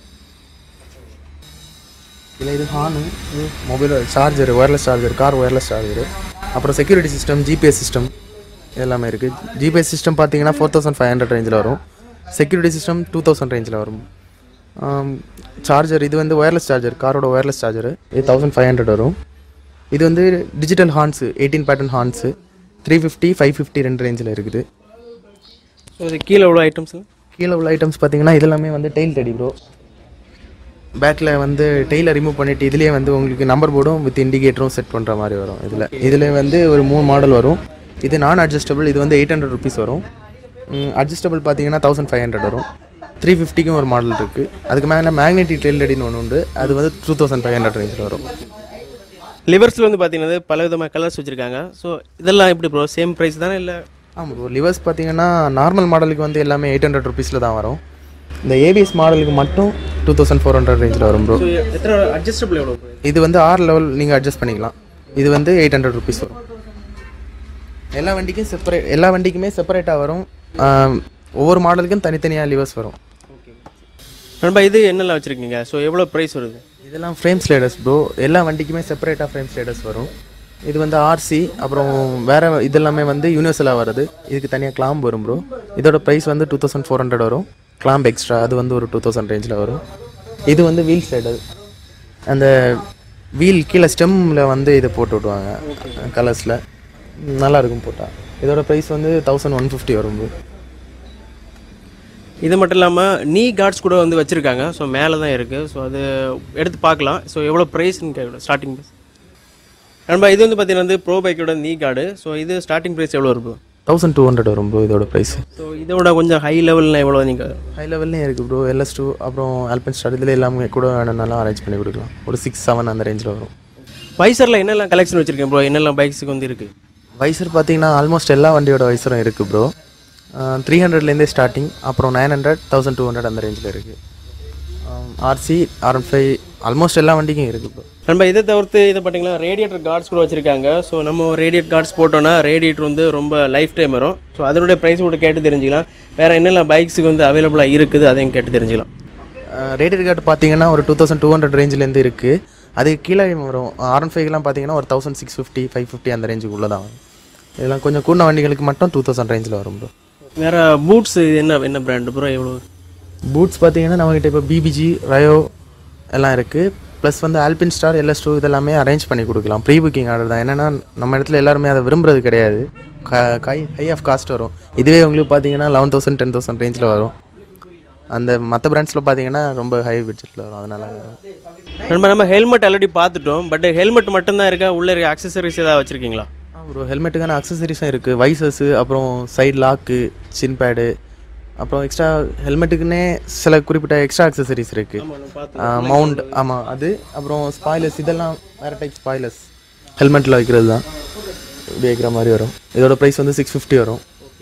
இதில் இது ஹானு mobile charger wireless charger car wireless charger அப்புறம் செக்யூரிட்டி சிஸ்டம் ஜிபிஎஸ் சிஸ்டம் எல்லாமே இருக்குது ஜிபிஎஸ் சிஸ்டம் பார்த்தீங்கன்னா ஃபோர் தௌசண்ட் ஃபைவ் ஹண்ட்ரட் ரேஞ்சில் வரும் செக்யூரிட்டி சிஸ்டம் டூ தௌசண்ட் ரேஞ்சில் வரும் சார்ஜர் இது வந்து ஒயர்லெஸ் சார்ஜர் காரோட ஒயர்லெஸ் சார்ஜர் இது தௌசண்ட் ஃபைவ் ஹண்ட்ரட் வரும் இது வந்து digital horns eighteen pattern horns three fifty five fifty ரெண்டு ரேஞ்சில் இருக்குது ஸோ இது கீழே எவ்வளோ ஐட்டம்ஸ் கீழே உள்ள ஐட்டம்ஸ் பார்த்தீங்கன்னா இதெல்லாமே வந்து டெயில் டெடி ப்ரோ பேக்கில் வந்து டெய்லை ரிமூவ் பண்ணிவிட்டு இதுலேயே வந்து உங்களுக்கு நம்பர் போர்டும் வித் இண்டிகேட்டரும் செட் பண்ணுற மாதிரி வரும் இதில் இதில் வந்து ஒரு மூணு மாடல் வரும் இது நான் அட்ஜஸ்டபிள் இது வந்து எயிட் ஹண்ட்ரட் ருபீஸ் வரும் அட்ஜஸ்டபிள் பார்த்தீங்கன்னா தௌசண்ட் ஃபைவ் ஹண்ட்ரட் வரும் த்ரீ ஃபிஃப்டிக்கும் ஒரு மாடல் இருக்குது அதுக்கு மேலே மேக்னெட்டிக் டெயில் டெடின்னு ஒன்று உண்டு அது வந்து டூ தௌசண்ட் ஃபைவ் ஹண்ட்ரட் ரேஞ்சில் வரும் லிவர்ஸில் வந்து பார்த்தீங்கன்னா பல விதமான கலர்ஸ் வச்சுருக்காங்க ஸோ இதெல்லாம் எப்படி ப்ரோ சேம் ப்ரைஸ் தானே இல்லை ஆமாம் ப்ரோ லிவர்ஸ் பார்த்தீங்கன்னா நார்மல் மாடலுக்கு வந்து எல்லாமே எயிட் ஹண்ட்ரட் ருபீஸில் தான் வரும் இந்த ஏபிஎஸ் மாடலுக்கு மட்டும் டூ தௌசண்ட் ஃபோர் ஹண்ட்ரட் ரேஞ்சில் வரும் ப்ரோ ஸோ எத்தனை அட்ஜஸ்டபிள் எவ்வளோ bro? இது வந்து ஆர் லெவல் நீங்கள் அட்ஜஸ்ட் பண்ணிக்கலாம் இது வந்து எயிட் ஹண்ட்ரட் ருபீஸ் வரும் எல்லா வண்டிக்கும் செப்பரேட் எல்லா வண்டிக்குமே செப்பரேட்டாக வரும் ஆம், ஒவ்வொரு மாடலுக்கும் தனித்தனியாக லிவர்ஸ் வரும் நண்பா இது என்னெல்லாம் வச்சுருக்கீங்க ஸோ எவ்வளோ ப்ரைஸ் வருது இதெல்லாம் ஃப்ரேம் ஸ்லைடர்ஸ் ப்ரோ எல்லா வண்டிக்குமே செப்பரேட்டாக ஃப்ரேம் ஸ்லைடர்ஸ் வரும் இது வந்து ஆர்சி அப்புறம் வேறு இதெல்லாமே வந்து யூனிவர்சலாக வருது இதுக்கு தனியாக கிளாம்ப் வரும் ப்ரோ இதோட ப்ரைஸ் வந்து டூ தௌசண்ட் ஃபோர் ஹண்ட்ரட் வரும் கிளாம்ப் எக்ஸ்ட்ரா அது வந்து ஒரு டூ தௌசண்ட் ரேஞ்சில் வரும் இது வந்து வீல் ஸ்லைடர் அந்த வீல் கீழே ஸ்டெம்மில் வந்து இதை போட்டு விடுவாங்க கலர்ஸில் நல்லா இருக்கும் போட்டால் இதோட ப்ரைஸ் வந்து தௌசண்ட் ஒன் ஃபிஃப்டி வரும் bro. இது மட்டும் இல்லாமல் நீ கார்ட்ஸ் கூட வந்து வச்சுருக்காங்க ஸோ மேலே தான் இருக்குது ஸோ அது எடுத்து பார்க்கலாம் ஸோ எவ்வளோ ப்ரைஸ்னு கேட்கணும் ஸ்டார்டிங் ப்ரைஸ் நண்பா இது வந்து பார்த்தீங்கன்னா வந்து ப்ரோ பைக்கோட நீ கார்டு ஸோ இது ஸ்டார்டிங் ப்ரைஸ் எவ்வளோ இருக்கும் தௌசண்ட் டூ ஹண்ட்ரட் வரும் ப்ரோ இதோட ப்ரைஸ் ஸோ இதோட கொஞ்சம் ஹை லெவலில் எவ்வளோ நீங்கள் ஹை லெவல்லையும் இருக்குது ப்ரோ எல்எஸ் டூ அப்புறம் ஆல்பன் ஸ்டார் இதில் எல்லாமே கூட வேணும்னாலும் அரேஞ்ச் பண்ணி கொடுக்கலாம் ஒரு சிக்ஸ் செவன் அந்த ரேஞ்சில் வரும் வைசரில் என்னெல்லாம் கலெக்ஷன் வச்சுருக்கேன் ப்ரோ என்னெல்லாம் பைக்ஸுக்கு வந்து இருக்குது வைசர் பார்த்தீங்கன்னா ஆல்மோஸ்ட் எல்லா வண்டியோட வைசரும் இருக்குது ப்ரோ த்ரீ ஹண்ட்ரட்லேருந்தே ஸ்டார்டிங் அப்புறம் nine hundred thousand two hundred அந்த ரேஞ்சில் இருக்குது RC R one five almost எல்லா வண்டிக்கும் இருக்குது ப்ரோ நம்ம இதை தவிர்த்து இதை பார்த்தீங்கன்னா ரேடியேட்டர் கார்ட்ஸ் கூட வச்சுருக்காங்க ஸோ நம்ம ரேடியேட் கார்ட்ஸ் போட்டோன்னா ரேடியேட்டர் வந்து ரொம்ப லைஃப் டைம் வரும் ஸோ அதனுடைய ப்ரைஸ் கூட கேட்டு தெரிஞ்சுக்கலாம் வேறு என்னெல்லாம் பைக்ஸுக்கு வந்து அவைலபிளாக இருக்குது அதையும் கேட்டு தெரிஞ்சுக்கலாம் ரேட்டட் கார்டு பார்த்தீங்கன்னா ஒரு டூ தௌசண்ட் டூ ஹண்ட்ரட் ரேஞ்சிலேருந்து இருக்குது அதுக்கு கீழே வரும் ஆர் ஒன் ஃபைவ்லாம் பார்த்தீங்கன்னா ஒரு thousand six fifty five fifty அந்த ரேஞ்சுக்குள்ளே தான் வரும் இதெல்லாம் கொஞ்சம் கூடின வண்டிகளுக்கு மட்டும் டூ தௌசண்ட் ரேஞ்சில் வரும் ப்ரோ வேறு பூட்ஸ் இது என்ன என்ன பிராண்டு ப்ரோ எவ்வளோ பூட்ஸ் பார்த்தீங்கன்னா நம்மகிட்ட இப்போ பிபிஜி ரயோ எல்லாம் இருக்குது ப்ளஸ் வந்து ஆல்பின் ஸ்டார் எல்எஸ் டூ இதெல்லாமே அரேஞ்ச் பண்ணி கொடுக்கலாம் ப்ரீ புக்கிங் ஆர்டர் தான் என்னென்னா நம்ம இடத்துல எல்லாருமே அதை விரும்புறது கிடையாது கை ஹை ஆஃப் காஸ்ட் வரும் இதுவே உங்களுக்கு பார்த்தீங்கன்னா லெவன் தௌசண்ட் டென் தௌசண்ட் ரேஞ்சில் வரும் அந்த மற்ற பிராண்ட்ஸில் பார்த்தீங்கன்னா ரொம்ப ஹை பட்ஜெட்டில் வரும் அதனால நம்ம நம்ம ஹெல்மெட் ஆல்ரெடி பார்த்துட்டோம் பட் ஹெல்மெட் மட்டும்தான் இருக்கா உள்ளே இருக்க அக்சசரிஸ் ஏதாவது வச்சுருக்கீங்களா ஒரு ஹெல்மெட்டுக்கான அக்சசரிஸும் இருக்குது வைசர்ஸு அப்புறம் சைடு லாக்கு சின் பேடு அப்புறம் எக்ஸ்ட்ரா ஹெல்மெட்டுக்குன்னே சில குறிப்பிட்ட எக்ஸ்ட்ரா அக்சசரிஸ் இருக்குது மவுண்ட் ஆமாம் அது அப்புறம் ஸ்பாய்லர்ஸ் இதெல்லாம் வேறு டைப் ஸ்பாய்லர்ஸ் ஹெல்மெட்டில் வைக்கிறது தான் இப்படி வைக்கிற மாதிரி வரும் இதோட ப்ரைஸ் வந்து சிக்ஸ் ஃபிஃப்டி வரும்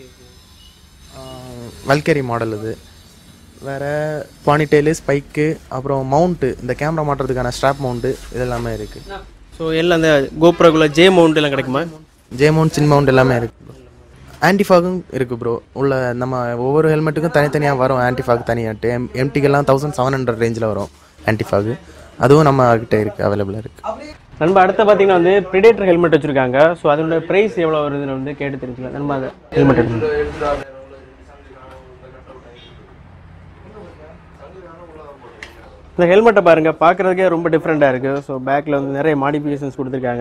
வல்கேரி மாடல் இது வேறு பானிடெயிலு ஸ்பைக்கு அப்புறம் மவுண்ட்டு இந்த கேமரா மாட்டுறதுக்கான ஸ்ட்ராப் மவுண்ட்டு இதெல்லாமே இருக்குது ஸோ எல்லாம் அந்த கோப்ரோக்குள்ள ஜே மவுண்ட் எல்லாம் கிடைக்குமா ஜே மவுண்ட் சின் மவுண்ட் எல்லாமே இருக்குது ஆன்டிஃபாகும் இருக்குது ப்ரோ உள்ள நம்ம ஒவ்வொரு ஹெல்மெட்டுக்கும் தனித்தனியாக வரும் ஆன்டிஃபாக் தனியாட்டு எம் எம்டிக்கெல்லாம் தௌசண்ட் செவன் ஹண்ட்ரட் ரேஞ்சில் வரும் ஆன்டிஃபாகு அதுவும் நம்ம கிட்ட இருக்குது அவைலபிளாக இருக்குது நண்பா அடுத்து பார்த்தீங்கன்னா வந்து ப்ரிடேட்டர் ஹெல்மெட் வச்சுருக்காங்க ஸோ அதோட ப்ரைஸ் எவ்வளோ வருதுன்னு வந்து கேட்டு தெரிஞ்சுக்கலாம் நண்பா அந்த ஹெல்மெட் எடுத்து இந்த ஹெல்மெட்டை பாருங்க பார்க்குறதுக்கே ரொம்ப டிஃப்ரெண்ட்டாக இருக்குது ஸோ பேக்கில் வந்து நிறைய மாடிஃபிகேஷன்ஸ் கொடுத்துருக்காங்க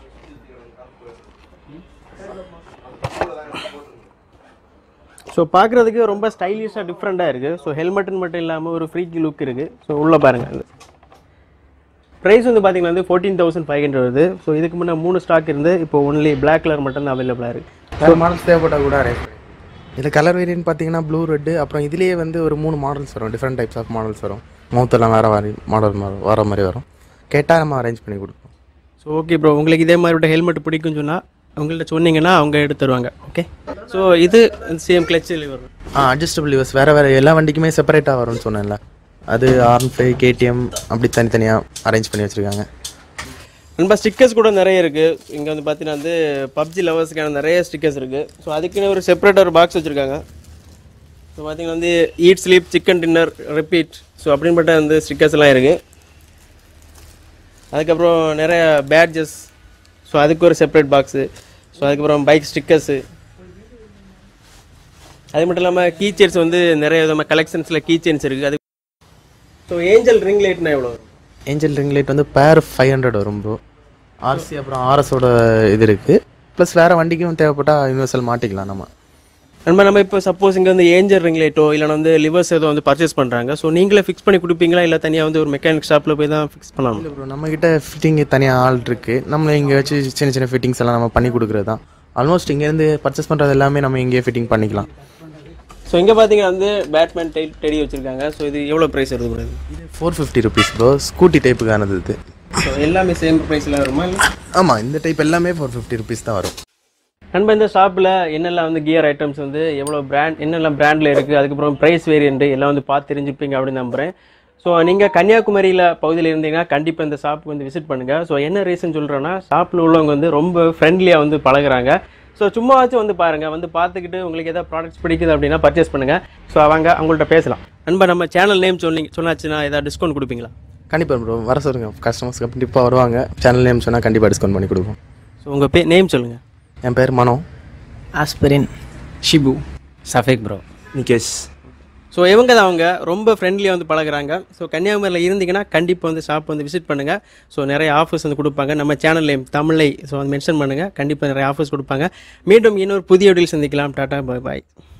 ஸோ பார்க்குறதுக்கு ரொம்ப ஸ்டைலிஷாக டிஃப்ரெண்ட்டாக இருக்குது ஸோ ஹெல்மெட்டுன்னு மட்டும் இல்லாமல் ஒரு ஃப்ரீக்கி லுக் இருக்குது ஸோ உள்ளே பாருங்கள் அது ப்ரைஸ் வந்து பார்த்தீங்கன்னா வந்து ஃபோர்டீன் தௌசண்ட் ஃபைவ் ஹண்ட்ரட் வருது ஸோ இதுக்கு முன்னே மூணு ஸ்டாக் இருந்து இப்போ ஒன்லி பிளாக் கலர் மட்டும் தான் அவைலபிளாக இருக்குது வேறு மாடல்ஸ் தேவைப்பட்டால் கூட அரேஞ்ச் இதில் கலர் வேரியன்ட் பார்த்தீங்கன்னா ப்ளூ ரெட்டு அப்புறம் இதுலேயே வந்து ஒரு மூணு மாடல்ஸ் வரும் டிஃப்ரெண்ட் டைப்ஸ் ஆஃப் மாடல்ஸ் வரும் மவுத்தெல்லாம் வேறு மாதிரி மாடல் வர மாதிரி வரும் கேட்டால் நம்ம அரேஞ்ச் பண்ணி கொடுப்போம் ஸோ ஓகே ப்ரோ உங்களுக்கு இதே மாதிரி ஹெல்மெட் பிடிக்கும்னு சொன்னால் உங்கள்கிட்ட சொன்னீங்கன்னா அவங்க எடுத்து தருவாங்க ஓகே ஸோ இது சேம் கிளச்சில் வரும் ஆ அட்ஜஸ்டபிள் யூஸ் வேறு வேறு எல்லா வண்டிக்குமே செப்பரேட்டாக வரும்னு சொன்னேன்ல அது ஆர் ஃபைவ் கேடிஎம் அப்படி தனித்தனியாக அரேஞ்ச் பண்ணி வச்சுருக்காங்க நண்பா ஸ்டிக்கர்ஸ் கூட நிறைய இருக்குது இங்கே வந்து பார்த்தீங்கன்னா வந்து பப்ஜி லவர்ஸுக்கான நிறைய ஸ்டிக்கர்ஸ் இருக்குது ஸோ அதுக்குன்னு ஒரு செப்பரேட்டாக ஒரு பாக்ஸ் வச்சுருக்காங்க ஸோ பார்த்தீங்கன்னா வந்து eat sleep chicken dinner repeat so அப்படின்பட்ட வந்து ஸ்டிக்கர்ஸ் எல்லாம் இருக்குது அதுக்கப்புறம் நிறைய பேட்ஜஸ் ஸோ அதுக்கு ஒரு செப்பரேட் பாக்ஸு ஸோ அதுக்கப்புறம் பைக் ஸ்டிக்கர்ஸு அது மட்டும் இல்லாமல் கீ செயின்ஸ் வந்து நிறைய விதமாக கலெக்ஷன்ஸில் கீ செயின்ஸ் இருக்குது அது ஸோ ஏஞ்சல் ரிங் லைட்னா எவ்வளோ வரும் ஏஞ்சல் ரிங் லைட் வந்து பேர் ஃபைவ் ஹண்ட்ரட் வரும் ப்ரோ ஆர்சி அப்புறம் ஆர்எஸோட இது இருக்குது ப்ளஸ் வேறு வண்டிக்கும் தேவைப்பட்டால் யூனிவர்சல் மாட்டிக்கலாம் நம்ம நண்பா நம்ம இப்போ சப்போஸ் இங்கே வந்து ஏஞ்சல் ரிங் லைட்டோ இல்லைனா வந்து லிவர்ஸ் ஏதோ வந்து பர்ச்சேஸ் பண்ணுறாங்க ஸோ நீங்களே ஃபிக்ஸ் பண்ணி கொடுப்பீங்களா இல்லை தனியாக வந்து ஒரு மெக்கானிக் ஷாப்பில் போய் தான் ஃபிக்ஸ் பண்ணலாம் இல்லை ப்ரோ நம்மக்கிட்ட ஃபிட்டிங் தனியாக ஆள் இருக்குது நம்ம இங்கே வச்சு சின்ன சின்ன ஃபிட்டிங்ஸ் எல்லாம் நம்ம பண்ணி கொடுக்குறது தான் ஆல்மோஸ்ட் இங்கேருந்து பர்ச்சேஸ் பண்ணுறது எல்லாமே நம்ம இங்கேயே ஃபிட்டிங் பண்ணிக்கலாம் ஸோ இங்கே பார்த்தீங்கன்னா வந்து பேட்மேன் டெய் டெடி வச்சுருக்காங்க ஸோ இது எவ்வளோ ப்ரைஸ் வருது bro இது இது four fifty rupees bro scooty டைப்புக்கானது இது ஸோ எல்லாமே சேம் ப்ரைஸில் வருமா இல்லை ஆமாம் இந்த டைப் எல்லாமே ஃபோர் ஃபிஃப்டி ருபீஸ் தான் வரும் நண்பா இந்த ஷாப்பில் என்னெல்லாம் வந்து கியர் ஐட்டம்ஸ் வந்து எவ்வளோ பிராண்ட் என்னெல்லாம் பிராண்டில் இருக்குது அதுக்கப்புறம் ப்ரைஸ் வேரியண்ட் எல்லாம் வந்து பார்த்து தெரிஞ்சுப்பீங்க அப்படின்னு நம்புகிறேன் ஸோ நீங்கள் கன்னியாகுமரியில் பகுதியில் இருந்தீங்கன்னா கண்டிப்பாக இந்த ஷாப்புக்கு வந்து விசிட் பண்ணுங்கள் ஸோ என்ன ரீசன் சொல்கிறேன்னா ஷாப்பில் உள்ளவங்க வந்து ரொம்ப ஃப்ரெண்ட்லியாக வந்து பழகுறாங்க ஸோ சும்மாவாச்சும் வந்து பாருங்கள் வந்து பார்த்துக்கிட்டு உங்களுக்கு எதாவது ப்ராடக்ட்ஸ் பிடிக்குது அப்படின்னா பர்ச்சேஸ் பண்ணுங்கள் ஸோ அவங்க அவங்கள்ட்ட பேசலாம் நண்பா நம்ம சேனல் நேம் சொல்லி சொன்னாச்சுன்னா ஏதாவது டிஸ்கவுண்ட் கொடுப்பீங்களா கண்டிப்பாக ப்ரோ வர சொல்லுங்க கஸ்டமர்ஸ் கண்டிப்பாக வருவாங்க சேனல் நேம் சொன்னால் கண்டிப்பாக டிஸ்கவுண்ட் பண்ணி கொடுப்போம் ஸோ உங்கள் பே நேம் சொல்லுங்கள் என் பேர் மனோ ஆஸ்பிரின் ஷிபு சஃபேக் ப்ரோ நிகேஷ் ஸோ இவங்க தான் அவங்க ரொம்ப ஃப்ரெண்ட்லியாக வந்து பழகுறாங்க ஸோ கன்னியாகுமரியில் இருந்தீங்கன்னா கண்டிப்பாக வந்து ஷாப் வந்து விசிட் பண்ணுங்கள் ஸோ நிறைய ஆஃபர்ஸ் வந்து கொடுப்பாங்க நம்ம சேனல் நேம் தமிழை ஸோ வந்து மென்ஷன் பண்ணுங்கள் கண்டிப்பாக நிறைய ஆஃபர்ஸ் கொடுப்பாங்க மீண்டும் இன்னொரு புதிய வீடியோவில் சந்திக்கலாம் டாடா பாய் பாய்